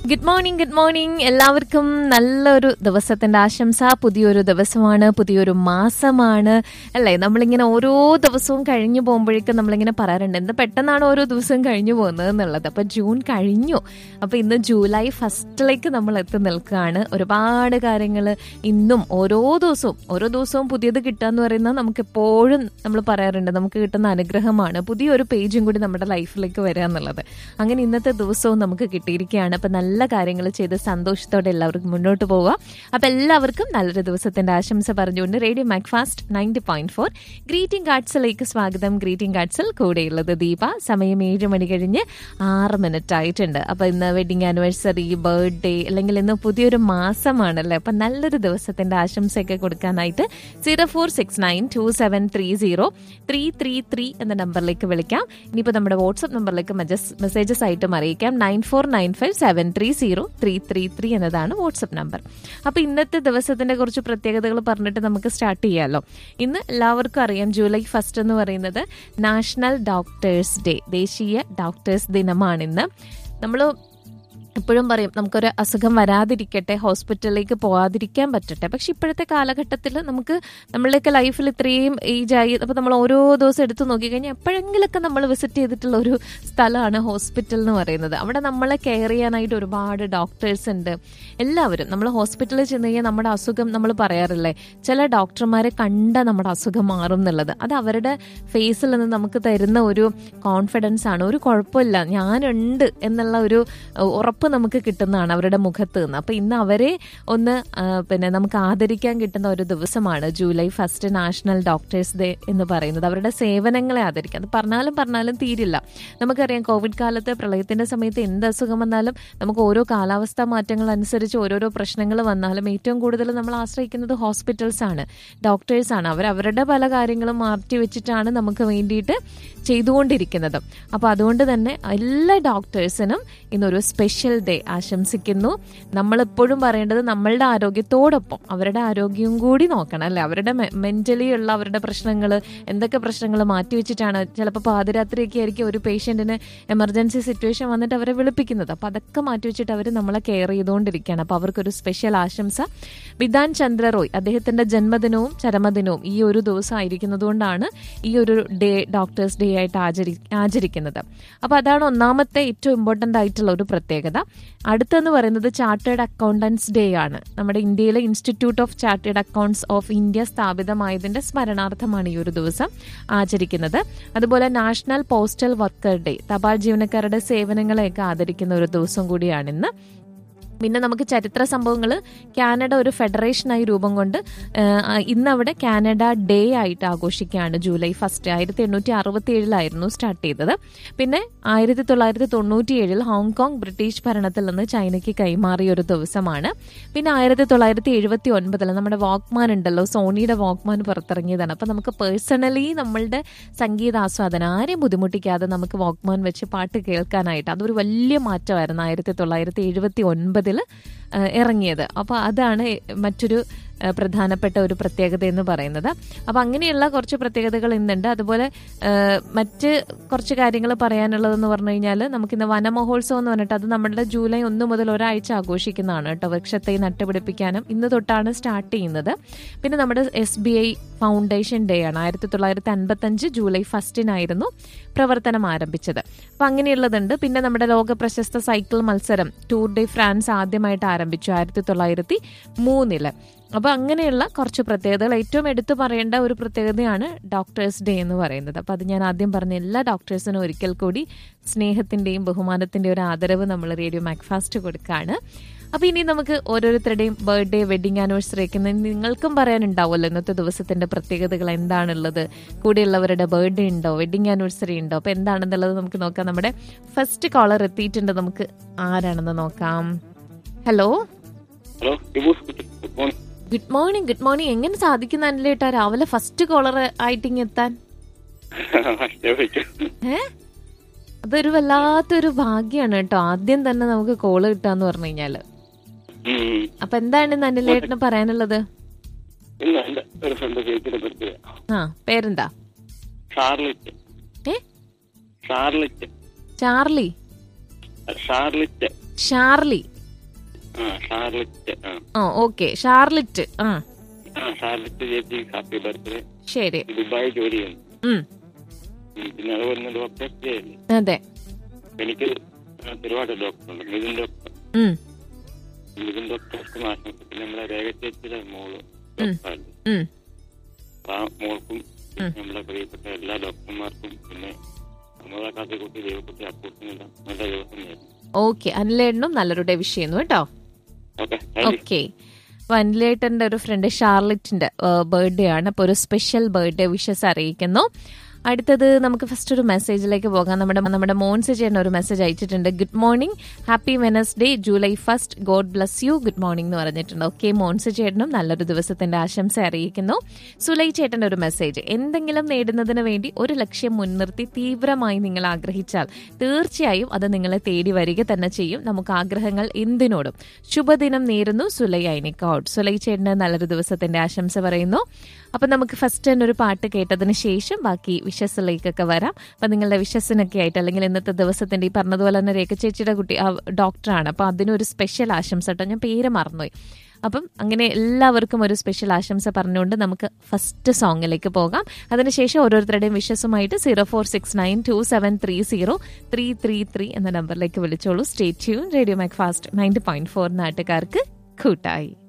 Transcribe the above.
Good morning good morning എല്ലാവർക്കും നല്ലൊരു ദിവസത്തിന്റെ ആശംസ പുതിയൊരു ദിവസമാണ് പുതിയൊരു മാസമാണ് അല്ലേ നമ്മളിങ്ങനെ ഓരോ ദിവസവും കഴിഞ്ഞു പോകുമ്പോഴേക്കും നമ്മളിങ്ങനെ പറയാറുണ്ട് എന്ത് പെട്ടെന്നാണ് ഓരോ ദിവസവും കഴിഞ്ഞു പോകുന്നത് എന്നുള്ളത് അപ്പൊ ജൂൺ കഴിഞ്ഞു അപ്പൊ ഇന്ന് ജൂലൈ ഫസ്റ്റിലേക്ക് നമ്മൾ എത്തി നിൽക്കുകയാണ് ഒരുപാട് കാര്യങ്ങൾ ഇന്നും ഓരോ ദിവസവും ഓരോ ദിവസവും പുതിയത് കിട്ടുക എന്ന് പറയുന്നത് നമുക്ക് എപ്പോഴും നമ്മൾ പറയാറുണ്ട് നമുക്ക് കിട്ടുന്ന അനുഗ്രഹമാണ് പുതിയൊരു പേജും കൂടി നമ്മുടെ ലൈഫിലേക്ക് വരിക എന്നുള്ളത് അങ്ങനെ ഇന്നത്തെ ദിവസവും നമുക്ക് കിട്ടിയിരിക്കുകയാണ് അപ്പൊ നല്ല കാര്യങ്ങൾ ചെയ്ത് സന്തോഷത്തോടെ എല്ലാവർക്കും മുന്നോട്ട് പോവുക അപ്പൊ എല്ലാവർക്കും നല്ലൊരു ദിവസത്തിന്റെ ആശംസ പറഞ്ഞുകൊണ്ട് radio Macfast ninety point four greeting കാർഡ്സിലേക്ക് സ്വാഗതം ഗ്രീറ്റിംഗ് കാർഡ്സിൽ കൂടെയുള്ളത് ദീപ സമയം ഏഴ് മണി കഴിഞ്ഞ് ആറ് മിനിറ്റ് ആയിട്ടുണ്ട് അപ്പൊ ഇന്ന് വെഡിങ് ആനിവേഴ്സറി ബർത്ത്ഡേ അല്ലെങ്കിൽ ഇന്ന് പുതിയൊരു മാസമാണല്ലേ അപ്പൊ നല്ലൊരു ദിവസത്തിന്റെ ആശംസയൊക്കെ കൊടുക്കാനായിട്ട് zero four six nine two seven three zero three three three എന്ന നമ്പറിലേക്ക് വിളിക്കാം ഇനിയിപ്പോൾ നമ്മുടെ വാട്സ്ആപ്പ് നമ്പറിലേക്ക് മെസ്സേജസ് ആയിട്ടും അറിയിക്കാം nine four nine five seven three zero three three three എന്നതാണ് വാട്സ്ആപ്പ് നമ്പർ അപ്പൊ ഇന്നത്തെ ദിവസത്തിന്റെ കുറച്ച് പ്രത്യേകതകൾ പറഞ്ഞിട്ട് നമുക്ക് സ്റ്റാർട്ട് ചെയ്യാമല്ലോ ഇന്ന് എല്ലാവർക്കും അറിയാം ജൂലൈ ഫസ്റ്റ് എന്ന് പറയുന്നത് നാഷണൽ ഡോക്ടേഴ്സ് ഡേ ദേശീയ ഡോക്ടേഴ്സ് ദിനമാണിന്ന് നമ്മൾ എപ്പോഴും പറയും നമുക്കൊരു അസുഖം വരാതിരിക്കട്ടെ ഹോസ്പിറ്റലിലേക്ക് പോകാതിരിക്കാൻ പറ്റട്ടെ പക്ഷെ ഇപ്പോഴത്തെ കാലഘട്ടത്തിൽ നമുക്ക് നമ്മളുടെയൊക്കെ ലൈഫിൽ ഇത്രയും ഏജ് ആയി അപ്പോൾ നമ്മൾ ഓരോ ദിവസം എടുത്ത് നോക്കിക്കഴിഞ്ഞാൽ എപ്പോഴെങ്കിലൊക്കെ നമ്മൾ വിസിറ്റ് ചെയ്തിട്ടുള്ള ഒരു സ്ഥലമാണ് ഹോസ്പിറ്റൽ എന്ന് പറയുന്നത് അവിടെ നമ്മളെ കെയർ ചെയ്യാനായിട്ട് ഒരുപാട് ഡോക്ടേഴ്സ് ഉണ്ട് എല്ലാവരും നമ്മൾ ഹോസ്പിറ്റലിൽ ചെന്ന് കഴിഞ്ഞാൽ നമ്മുടെ അസുഖം നമ്മൾ പറയാറില്ലേ ചില ഡോക്ടർമാരെ കണ്ട നമ്മുടെ അസുഖം മാറും എന്നുള്ളത് അത് അവരുടെ ഫേസിൽ നിന്ന് നമുക്ക് തരുന്ന ഒരു കോൺഫിഡൻസ് ആണ് ഒരു കുഴപ്പമില്ല ഞാനുണ്ട് എന്നുള്ള ഒരു ഉറപ്പ് നമുക്ക് കിട്ടുന്നതാണ് അവരുടെ മുഖത്ത് നിന്ന് അപ്പൊ ഇന്ന് അവരെ ഒന്ന് ആ, പിന്നെ നമുക്ക് ആദരിക്കാൻ കിട്ടുന്ന ഒരു ദിവസമാണ് July first national doctors day എന്ന് പറയുന്നത് അവരുടെ സേവനങ്ങളെ ആദരിക്കാം അത് പറഞ്ഞാലും പറഞ്ഞാലും തീരില്ല നമുക്കറിയാം കോവിഡ് കാലത്ത് പ്രളയത്തിന്റെ സമയത്ത് എന്ത് അസുഖം വന്നാലും നമുക്ക് ഓരോ കാലാവസ്ഥാ മാറ്റങ്ങൾ അനുസരിച്ച് ഓരോരോ പ്രശ്നങ്ങൾ വന്നാലും ഏറ്റവും കൂടുതൽ നമ്മൾ ആശ്രയിക്കുന്നത് ഹോസ്പിറ്റൽസ് ആണ് ഡോക്ടേഴ്സ് ആണ് അവർ അവരുടെ പല കാര്യങ്ങളും മാറ്റി വെച്ചിട്ടാണ് നമുക്ക് വേണ്ടിയിട്ട് ചെയ്തുകൊണ്ടിരിക്കുന്നത് അപ്പോൾ അതുകൊണ്ട് തന്നെ എല്ലാ ഡോക്ടേഴ്സിനും ഇന്നൊരു സ്പെഷ്യൽ ഡേ ആശംസിക്കുന്നു നമ്മളെപ്പോഴും പറയേണ്ടത് നമ്മളുടെ ആരോഗ്യത്തോടൊപ്പം അവരുടെ ആരോഗ്യവും കൂടി നോക്കണം അല്ലേ അവരുടെ മെന്റലി ഉള്ള അവരുടെ പ്രശ്നങ്ങൾ എന്തൊക്കെ പ്രശ്നങ്ങൾ മാറ്റി വെച്ചിട്ടാണ് ചിലപ്പോൾ പാതിരാത്രിയൊക്കെ ആയിരിക്കും ഒരു പേഷ്യന്റിന് എമർജൻസി സിറ്റുവേഷൻ വന്നിട്ട് അവരെ വിളിപ്പിക്കുന്നത് അപ്പോൾ അതൊക്കെ മാറ്റി വെച്ചിട്ട് അവർ നമ്മളെ കെയർ ചെയ്തുകൊണ്ടിരിക്കുകയാണ് അപ്പോൾ അവർക്കൊരു സ്പെഷ്യൽ ആശംസ വിധാൻ ചന്ദ്ര റോയ് അദ്ദേഹത്തിന്റെ ജന്മദിനവും ചരമദിനവും ഈ ഒരു ദിവസം ആയിരിക്കുന്നതുകൊണ്ടാണ് ഈ ഒരു ഡേ ഡോക്ടേഴ്സ് ഡേ ആയിട്ട് ആചരി ആചരിക്കുന്നത് അപ്പോൾ അതാണ് ഒന്നാമത്തെ ഏറ്റവും ഇമ്പോർട്ടൻ്റ് ആയിട്ടുള്ള ഒരു പ്രത്യേകത അടുത്തെന്ന് പറയുന്നത് ചാർട്ടേഡ് അക്കൗണ്ടൻസ് ഡേ ആണ് നമ്മുടെ ഇന്ത്യയിലെ institute of chartered accountants of India സ്ഥാപിതമായതിന്റെ സ്മരണാർത്ഥമാണ് ഈ ഒരു ദിവസം ആചരിക്കുന്നത് അതുപോലെ നാഷണൽ പോസ്റ്റൽ വർക്കർ ഡേ തപാൽ ജീവനക്കാരുടെ സേവനങ്ങളെയൊക്കെ ആദരിക്കുന്ന ഒരു ദിവസം കൂടിയാണ് ഇന്ന് പിന്നെ നമുക്ക് ചരിത്ര സംഭവങ്ങൾ കാനഡ ഒരു ഫെഡറേഷനായി രൂപം കൊണ്ട് ആഹ്, ഇന്ന് അവിടെ കാനഡ ഡേ ആയിട്ട് ആഘോഷിക്കുകയാണ് ജൂലൈ ഫസ്റ്റ് ആയിരത്തി എണ്ണൂറ്റി അറുപത്തി ഏഴിലായിരുന്നു സ്റ്റാർട്ട് ചെയ്തത് പിന്നെ ആയിരത്തി തൊള്ളായിരത്തി തൊണ്ണൂറ്റി ഏഴിൽ ഹോങ്കോങ് ബ്രിട്ടീഷ് ഭരണത്തിൽ നിന്ന് ചൈനയ്ക്ക് കൈമാറിയ ഒരു ദിവസമാണ് പിന്നെ ആയിരത്തി തൊള്ളായിരത്തി എഴുപത്തി ഒൻപതിൽ നമ്മുടെ വാക്മാൻ ഉണ്ടല്ലോ സോണിയുടെ വാക്മാൻ പുറത്തിറങ്ങിയതാണ് അപ്പം നമുക്ക് പേഴ്സണലി നമ്മളുടെ സംഗീതാസ്വാദനം ആരെയും ബുദ്ധിമുട്ടിക്കാതെ നമുക്ക് വാക്മാൻ വെച്ച് പാട്ട് കേൾക്കാനായിട്ട് അതൊരു വലിയ മാറ്റമായിരുന്നു ആയിരത്തി തൊള്ളായിരത്തി എഴുപത്തി ഒൻപതിൽ ഇറങ്ങിയത് അപ്പോൾ അതാണ് മറ്റൊരു ആ, പ്രധാനപ്പെട്ട ഒരു പ്രത്യേകത എന്ന് പറയുന്നത് അപ്പം അങ്ങനെയുള്ള കുറച്ച് പ്രത്യേകതകൾ ഇന്നുണ്ട് അതുപോലെ ആ, മറ്റ് കുറച്ച് കാര്യങ്ങൾ പറയാനുള്ളതെന്ന് പറഞ്ഞു കഴിഞ്ഞാൽ നമുക്കിന്ന് വനമഹോത്സവം എന്ന് പറഞ്ഞിട്ട് അത് നമ്മുടെ ജൂലൈ ഒന്ന് മുതൽ ഒരാഴ്ച ആഘോഷിക്കുന്നതാണ് കേട്ടോ വൃക്ഷത്തെ നട്ടുപിടിപ്പിക്കാനും ഇന്ന് തൊട്ടാണ് സ്റ്റാർട്ട് ചെയ്യുന്നത് പിന്നെ നമ്മുടെ S B I foundation day ആണ് ആയിരത്തി തൊള്ളായിരത്തി അൻപത്തഞ്ച് ജൂലൈ ഫസ്റ്റിനായിരുന്നു പ്രവർത്തനം ആരംഭിച്ചത് അപ്പം അങ്ങനെയുള്ളതുണ്ട് പിന്നെ നമ്മുടെ ലോക പ്രശസ്ത സൈക്കിൾ മത്സരം ടൂർ ഡേ ഫ്രാൻസ് ആദ്യമായിട്ട് ആരംഭിച്ചു ആയിരത്തി തൊള്ളായിരത്തി മൂന്നില് അപ്പോൾ അങ്ങനെയുള്ള കുറച്ച് പ്രത്യേകതകൾ ഏറ്റവും എടുത്തു പറയേണ്ട ഒരു പ്രത്യേകതയാണ് ഡോക്ടേഴ്സ് ഡേ എന്ന് പറയുന്നത് അപ്പോൾ അത് ഞാൻ ആദ്യം പറഞ്ഞ എല്ലാ ഡോക്ടേഴ്സിനും ഒരിക്കൽ കൂടി സ്നേഹത്തിന്റെയും ബഹുമാനത്തിന്റെയും ഒരു ആദരവ് നമ്മൾ റേഡിയോ മാക്ഫാസ്റ്റ് കൊടുക്കുകയാണ് അപ്പോൾ ഇനി നമുക്ക് ഓരോരുത്തരുടെയും ബർത്ത്ഡേ വെഡിങ് ആനിവേഴ്സറി ഒക്കെ ഇന്ന് നിങ്ങൾക്കും പറയാനുണ്ടാവുമല്ലോ ഇന്നത്തെ ദിവസത്തിന്റെ പ്രത്യേകതകൾ എന്താണുള്ളത് കൂടെയുള്ളവരുടെ ബർത്ത്ഡേ ഉണ്ടോ വെഡിങ് ആനിവേഴ്സറി ഉണ്ടോ അപ്പോൾ എന്താണെന്നുള്ളത് നമുക്ക് നോക്കാം നമ്മുടെ ഫസ്റ്റ് കോളർ എത്തിയിട്ടുണ്ട് നമുക്ക് ആരാണെന്ന് നോക്കാം ഹലോ ഹലോ ഡിവോഴ്സ് good morning good morning good morning എങ്ങനെ സാധിക്കുന്ന അനിലേട്ടാ രാവിലെ ഫസ്റ്റ് കോളർ ആയിട്ടിങ് എത്താൻ ഏ അതൊരു വല്ലാത്തൊരു ഭാഗ്യാണ് കേട്ടോ ആദ്യം തന്നെ നമുക്ക് കോള് കിട്ടാന്ന് പറഞ്ഞു കഴിഞ്ഞാല് അപ്പൊ എന്താണ് ഇന്ന് അനിലേട്ടന് പറയാനുള്ളത് ഇല്ല എന്റെ ഒരു ഫ്രണ്ട് ചേച്ചിയുടെ ബർത്ത്ഡേ ആ പേരെന്താ ഷാർലിറ്റ് ഏ ഷാർലിറ്റ് ചാർലി ഷാർലിറ്റ് ഷാർലി ആ ഷാർലറ്റ് ആ ആ ഓക്കെ ഷാർലിറ്റ് ആ ആ ഷാർലറ്റ് ചേച്ചി ഹാപ്പി ബർത്ത്ഡേ ശരി ദുബായ് ജോലി ചെയ്യുന്നു ഉം ഉം, പിന്നെ അതുപോലെ തന്നെ ഡോക്ടർ അല്ലേ അതെ എനിക്ക് ഒരുപാട് ഡോക്ടറുണ്ട് മിഥുൻ ഡോക്ടർ ഉം മിഥുൻ ഡോക്ടർക്ക് ആശംസ പിന്നെ നമ്മളെ രേഖ ചേച്ചിയുടെ മോള് ഉം. ഡോക്ടറാണ് ഉം ആ മോൾക്കും ഉം. നമ്മളെ പ്രിയപ്പെട്ട എല്ലാ ഡോക്ടർമാർക്കും പിന്നെ നമ്മളെ കാത്തിക്കുട്ടി ദൈവക്കുട്ടി അപ്പൂസിനെല്ലാം നല്ല ദിവസം നേരുന്നു ഓക്കെ അനിലേട്ടനും നല്ലൊരു ഡേ വിഷ് ചെയ്യുന്നു കേട്ടോ ഓക്കെ താങ്ക് യു ഓക്കെ വനിലേട്ടന്റെ ഒരു ഫ്രണ്ട് ഷാർലറ്റിന്റെ ബർത്ത്ഡേ ആണ് അപ്പോൾ ഒരു സ്പെഷ്യൽ ബർത്ത്ഡേ വിഷസ് അറിയിക്കുന്നു അടുത്തത് നമുക്ക് ഫസ്റ്റ് ഒരു മെസ്സേജിലേക്ക് പോകാം നമ്മുടെ നമ്മുടെ മോൻസ് ചേട്ടൻ ഒരു മെസ്സേജ് അയച്ചിട്ടുണ്ട് good morning happy Wednesday July first God bless you good morning എന്ന് പറഞ്ഞിട്ടുണ്ട് ഓക്കെ മോൻസ് ചേട്ടനും നല്ലൊരു ദിവസത്തിന്റെ ആശംസ അറിയിക്കുന്നു സുലൈ ചേട്ടന്റെ ഒരു മെസ്സേജ് എന്തെങ്കിലും നേടുന്നതിന് വേണ്ടി ഒരു ലക്ഷ്യം മുൻനിർത്തി തീവ്രമായി നിങ്ങൾ ആഗ്രഹിച്ചാൽ തീർച്ചയായും അത് നിങ്ങളെ തേടി വരിക തന്നെ ചെയ്യും നമുക്ക് ആഗ്രഹങ്ങൾ എന്തിനോടും ശുഭദിനം നേരുന്നു സുലൈ ഐനിക്കൗഡ് സുലൈ ചേട്ടന് നല്ലൊരു ദിവസത്തിന്റെ ആശംസ പറയുന്നു അപ്പൊ നമുക്ക് ഫസ്റ്റ് തന്നെ ഒരു പാട്ട് കേട്ടതിന് ശേഷം ബാക്കി വിഷസിലേക്കൊക്കെ വരാം അപ്പൊ നിങ്ങളുടെ വിഷസിനൊക്കെ ആയിട്ട് അല്ലെങ്കിൽ ഇന്നത്തെ ദിവസത്തിന്റെ ഈ പറഞ്ഞതുപോലെ തന്നെ രേഖ ചേച്ചിയുടെ കുട്ടി ആ, ഡോക്ടറാണ് അപ്പൊ അതിനൊരു സ്പെഷ്യൽ ആശംസ കേട്ടോ ഞാൻ പേര് മറന്നുപോയി അപ്പം അങ്ങനെ എല്ലാവർക്കും ഒരു സ്പെഷ്യൽ ആശംസ പറഞ്ഞുകൊണ്ട് നമുക്ക് ഫസ്റ്റ് സോങ്ങിലേക്ക് പോകാം അതിനുശേഷം ഓരോരുത്തരുടെയും വിഷസുമായിട്ട് zero four six nine two seven three zero three three three എന്ന നമ്പറിലേക്ക് വിളിച്ചോളൂ stay tuned radio Macfast ninety point four നാട്ടുകാർക്ക് കൂട്ടായി